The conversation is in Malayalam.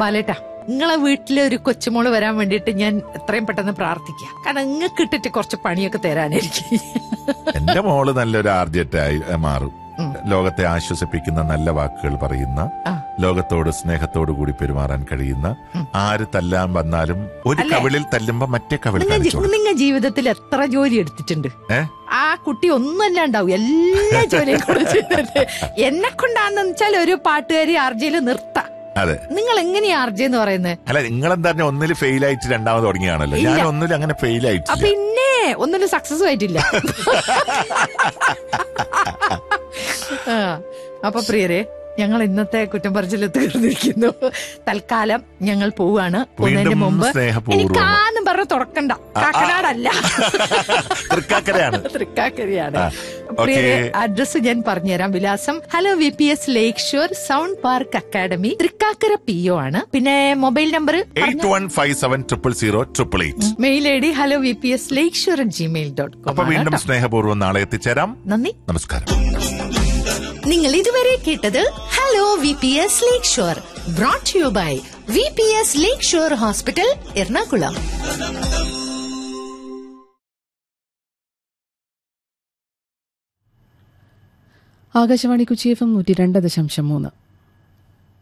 ബാലേട്ടാ നിങ്ങളെ വീട്ടിലെ ഒരു കൊച്ചുമോള് വരാൻ വേണ്ടിയിട്ട് ഞാൻ എത്രയും പെട്ടെന്ന് പ്രാർത്ഥിക്കാം കാരണം നിങ്ങൾക്ക് ഇട്ടിട്ട് കുറച്ച് പണിയൊക്കെ തരാനായിരിക്കും എന്റെ മോള് നല്ലൊരു ആർജറ്റായി മാറും ഉം. ലോകത്തെ ആശ്വസിപ്പിക്കുന്ന നല്ല വാക്കുകൾ പറയുന്ന ആ. ലോകത്തോട് സ്നേഹത്തോടു കൂടി പെരുമാറാൻ കഴിയുന്ന ആര് തല്ലാൻ വന്നാലും ഒരു അല്ലേ? കവിളിൽ തല്ലുമ്പോ മറ്റേ കവിൾ നിങ്ങൾ കാണിച്ചു കൊടുക്കും. നിങ്ങൾ ജീവിതത്തിൽ എത്ര ജോലി എടുത്തിട്ടുണ്ട് ഏ ആ കുട്ടി ഒന്നുമല്ല ഉണ്ടാവും എല്ലാ ജോലിയും കൂടെ ചെയ്തിട്ടുണ്ട് എന്നെ കൊണ്ടാന്ന് വെച്ചാൽ ഒരു പാട്ടുകാരി ആർജയില് നിർത്താം അതെ നിങ്ങൾ എങ്ങനെയാ ആർജ എന്ന് പറയുന്നത് അല്ല നിങ്ങളെന്താ പറഞ്ഞ ഒന്നിൽ ഫെയിൽ ആയിട്ട് രണ്ടാമത് തുടങ്ങിയാണല്ലോ ഞാൻ ഇല്ല. ഒന്നിൽ അങ്ങനെ ഫെയിൽ ആ, ആയിട്ടില്ല പിന്നെ ഒന്നിനും സക്സസ് ആയിട്ടില്ല ആ, അപ്പൊ പ്രിയരെ ഞങ്ങൾ ഇന്നത്തെ കുറ്റം പറച്ചിൽ തീർന്നിരിക്കുന്നു തൽക്കാലം ഞങ്ങൾ പോവാണ് പോകുന്നതിന് വീണ്ടും മുമ്പ് സ്നേഹപൂർവ്വം. എനിക്കാന്നും പറഞ്ഞ് തുറക്കണ്ട കാക്കനാടല്ല തൃക്കാക്കരയാണ് തൃക്കാക്കരയാണ് ആ, പ്രിയരെ ഓക്കേ. അഡ്രസ് ഞാൻ പറഞ്ഞുതരാം വിലാസം hello V P S lake shore sound park academy Thrikkakara P O ആണ് പിന്നെ mobile number eight one five seven triple zero triple eight mail I D hello V P S lake shore at Gmail dot അപ്പൊ കോം വീണ്ടും സ്നേഹപൂർവ്വം നാളെ എത്തിച്ചേരാം നന്ദി നമസ്കാരം നിങ്ങൾ ഇതുവരെ കേട്ടത് hello V P S lake shore brought you by V P S lake shore hospital Ernakulam Akashvani Kochi F M നൂറ്റി രണ്ട് ദശാംശം മൂന്ന്